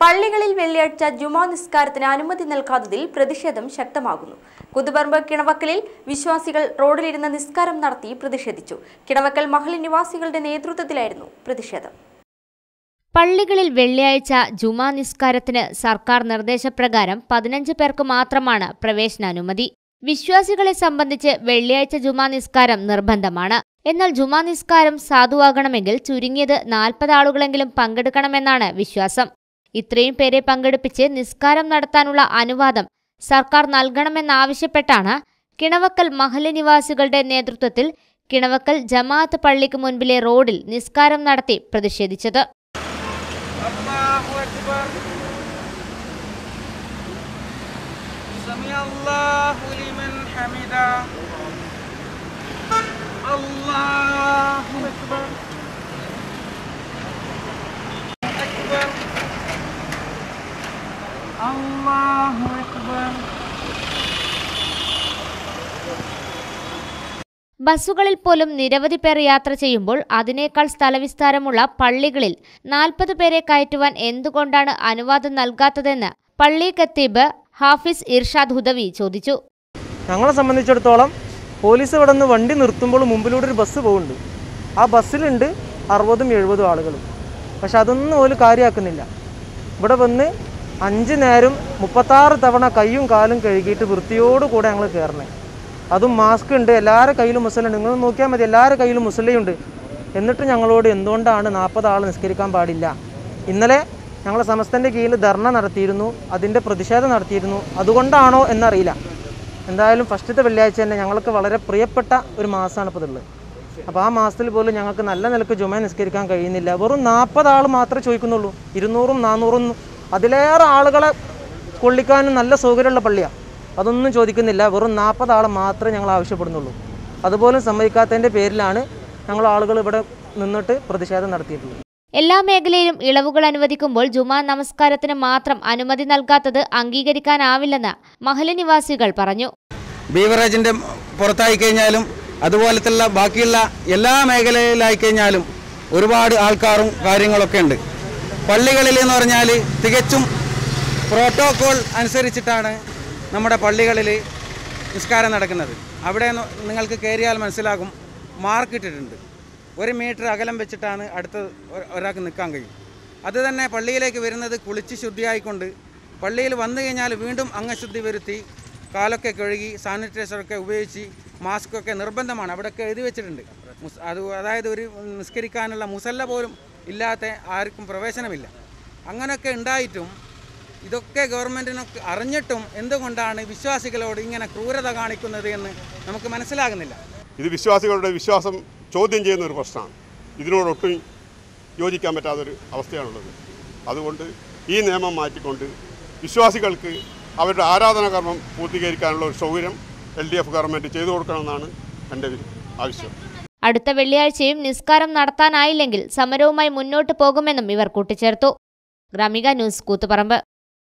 പള്ളികളിൽ വെള്ളിയാഴ്ച ജുമാ നിസ്കാരത്തിന് അനുമതി നൽകാത്തതിൽ പ്രതിഷേധം ശക്തമാകുന്നു കുതുപറമ്പ് കിണവക്കലിൽ വിശ്വാസികൾ റോഡിലിരുന്ന് നിസ്കാരം നടത്തി പ്രതിഷേധിച്ചു കിണവക്കൽ മഹൽ നിവാസികളുടെ നേതൃത്വത്തിലായിരുന്നു പ്രതിഷേധം പള്ളികളിൽ വെള്ളിയാഴ്ച ജുമാ നിസ്കാരത്തിന് സർക്കാർ നിർദ്ദേശപ്രകാരം പതിനഞ്ച് പേർക്ക് മാത്രമാണ് പ്രവേശനാനുമതി വിശ്വാസികളെ സംബന്ധിച്ച് വെള്ളിയാഴ്ച ജുമാ നിസ്കാരം നിർബന്ധമാണ് എന്നാൽ ജുമാ നിസ്കാരം സാധുവാകണമെങ്കിൽ ചുരുങ്ങിയത് നാൽപ്പത് ആളുകളെങ്കിലും പങ്കെടുക്കണമെന്നാണ് വിശ്വാസം ഇത്രയും പേരെ പങ്കെടുപ്പിച്ച് നിസ്കാരം നടത്താനുള്ള അനുവാദം സർക്കാർ നൽകണമെന്നാവശ്യപ്പെട്ടാണ് കിണവക്കൽ മഹല്ല് നിവാസികളുടെ നേതൃത്വത്തിൽ കിണവക്കൽ ജമാഅത്ത് പള്ളിക്ക് മുൻപിലെ റോഡിൽ നിസ്കാരം നടത്തി പ്രതിഷേധിച്ചത് الله أكبر سمع الله لمن حمده الله أكبر أكبر الله أكبر ബസ്സുകളിൽ പോലും നിരവധി പേർ യാത്ര ചെയ്യുമ്പോൾ അതിനേക്കാൾ സ്ഥലവിസ്താരമുള്ള പള്ളികളിൽ നാൽപ്പത് പേരെ കയറ്റുവാൻ എന്തുകൊണ്ടാണ് അനുവാദം നൽകാത്തതെന്ന് പള്ളി കത്തീബ് ഹാഫിസ് ഇർഷാദ് ഹുദവി ചോദിച്ചു ഞങ്ങളെ സംബന്ധിച്ചിടത്തോളം പോലീസ് ഇവിടെ നിന്ന് വണ്ടി നിർത്തുമ്പോൾ മുമ്പിലൂടെ ഒരു ബസ് പോകുന്നുണ്ട് ആ ബസ്സിലുണ്ട് അറുപതും എഴുപതും ആളുകളും പക്ഷെ അതൊന്നും ഒരു കാര്യമാക്കുന്നില്ല ഇവിടെ വന്ന് അഞ്ച് നേരം മുപ്പത്താറ് തവണ കൈയും കാലും കഴുകിയിട്ട് വൃത്തിയോടുകൂടെ ഞങ്ങൾ കയറണേ അതും മാസ്ക് ഉണ്ട് എല്ലാവരുടെ കയ്യിലും മുസലുണ്ട് നിങ്ങൾ നോക്കിയാൽ മതി എല്ലാവരുടെ കയ്യിലും മുസല്ലയുണ്ട് എന്നിട്ട് ഞങ്ങളോട് എന്തുകൊണ്ടാണ് നാൽപ്പത് ആൾ നിസ്കരിക്കാൻ പാടില്ല ഇന്നലെ ഞങ്ങൾ സമസ്തൻ്റെ കീഴിൽ ധർണ നടത്തിയിരുന്നു അതിൻ്റെ പ്രതിഷേധം നടത്തിയിരുന്നു അതുകൊണ്ടാണോ എന്നറിയില്ല എന്തായാലും ഫസ്റ്റത്തെ വെള്ളിയാഴ്ച തന്നെ ഞങ്ങൾക്ക് വളരെ പ്രിയപ്പെട്ട ഒരു മാസമാണ് ഇപ്പോൾ ഇതുള്ളത് അപ്പോൾ ആ മാസത്തിൽ പോലും ഞങ്ങൾക്ക് നല്ല നിലക്ക് ജുമ നിസ്കരിക്കാൻ കഴിയുന്നില്ല വെറും നാൽപ്പത് ആൾ മാത്രമേ ചോദിക്കുന്നുള്ളൂ ഇരുന്നൂറും നാനൂറും അതിലേറെ ആളുകളെ കൊള്ളിക്കാനും നല്ല സൗകര്യമുള്ള പള്ളിയാണ് അതൊന്നും ചോദിക്കുന്നില്ല വെറും നാൽപ്പത് ആളെ മാത്രമേ ഞങ്ങൾ ആവശ്യപ്പെടുന്നുള്ളൂ അതുപോലും സമ്മതിക്കാത്തതിൻ്റെ പേരിലാണ് ഞങ്ങൾ ആളുകൾ ഇവിടെ നിന്നിട്ട് പ്രതിഷേധം നടത്തിയിട്ടുള്ളത് എല്ലാ മേഖലയിലും ഇളവുകൾ അനുവദിക്കുമ്പോൾ ജുമാ നമസ്കാരത്തിന് മാത്രം അനുമതി നൽകാത്തത് അംഗീകരിക്കാനാവില്ലെന്ന് മഹല്ല് നിവാസികൾ പറഞ്ഞു ബീവറേജിൻ്റെ പുറത്തായി കഴിഞ്ഞാലും അതുപോലത്തുള്ള ബാക്കിയുള്ള എല്ലാ മേഖലയിലായി കഴിഞ്ഞാലും ഒരുപാട് ആൾക്കാരും കാര്യങ്ങളൊക്കെ ഉണ്ട് പള്ളികളിൽ എന്ന് പറഞ്ഞാൽ തികച്ചും പ്രോട്ടോകോൾ അനുസരിച്ചിട്ടാണ് നമ്മുടെ പള്ളികളിൽ നിസ്കാരം നടക്കുന്നത് അവിടെ ന- നിങ്ങൾക്ക് കയറിയാൽ മനസ്സിലാകും മാർക്ക് ഇട്ടിട്ടുണ്ട് ഒരു മീറ്റർ അകലം വെച്ചിട്ടാണ് അടുത്ത ഒ- ഒരാൾക്ക് നിൽക്കാൻ കഴിയും അത് തന്നെ പള്ളിയിലേക്ക് വരുന്നത് കുളിച്ച് ശുദ്ധിയായിക്കൊണ്ട് പള്ളിയിൽ വന്നു കഴിഞ്ഞാൽ വീണ്ടും അംഗശുദ്ധി വരുത്തി കാലൊക്കെ കഴുകി സാനിറ്റൈസറൊക്കെ ഉപയോഗിച്ച് മാസ്കൊക്കെ നിർബന്ധമാണ് അവിടെയൊക്കെ എഴുതി വെച്ചിട്ടുണ്ട് മുസ് അത് അതായത് ഒരു നിസ്കരിക്കാനുള്ള മുസല്ല പോലും ഇല്ലാത്ത ആർക്കും പ്രവേശനമില്ല അങ്ങനെയൊക്കെ ഉണ്ടായിട്ടും ഇതൊക്കെ ഗവൺമെൻറ്റിനൊക്കെ അറിഞ്ഞിട്ടും എന്തുകൊണ്ടാണ് വിശ്വാസികളോട് ഇങ്ങനെ ക്രൂരത കാണിക്കുന്നത് എന്ന് നമുക്ക് മനസ്സിലാകുന്നില്ല ഇത് വിശ്വാസികളുടെ വിശ്വാസം ചോദ്യം ചെയ്യുന്ന ഒരു പ്രശ്നമാണ് ഇതിനോടൊട്ടും യോജിക്കാൻ പറ്റാത്തൊരു അവസ്ഥയാണുള്ളത് അതുകൊണ്ട് ഈ നിയമം മാറ്റിക്കൊണ്ട് വിശ്വാസികൾക്ക് അവരുടെ ആരാധനാകർമ്മം പൂർത്തീകരിക്കാനുള്ള ഒരു സൗകര്യം എൽ ഡി എഫ് ഗവൺമെൻറ് ചെയ്തു കൊടുക്കണമെന്നാണ് എൻ്റെ ഒരു ആവശ്യം അടുത്ത വെള്ളിയാഴ്ചയും നിസ്കാരം നടത്താനായില്ലെങ്കിൽ സമരവുമായി മുന്നോട്ടു പോകുമെന്നും ഇവർ കൂട്ടിച്ചേർത്തു ഗ്രാമിക ന്യൂസ് കൂത്തുപറമ്പ്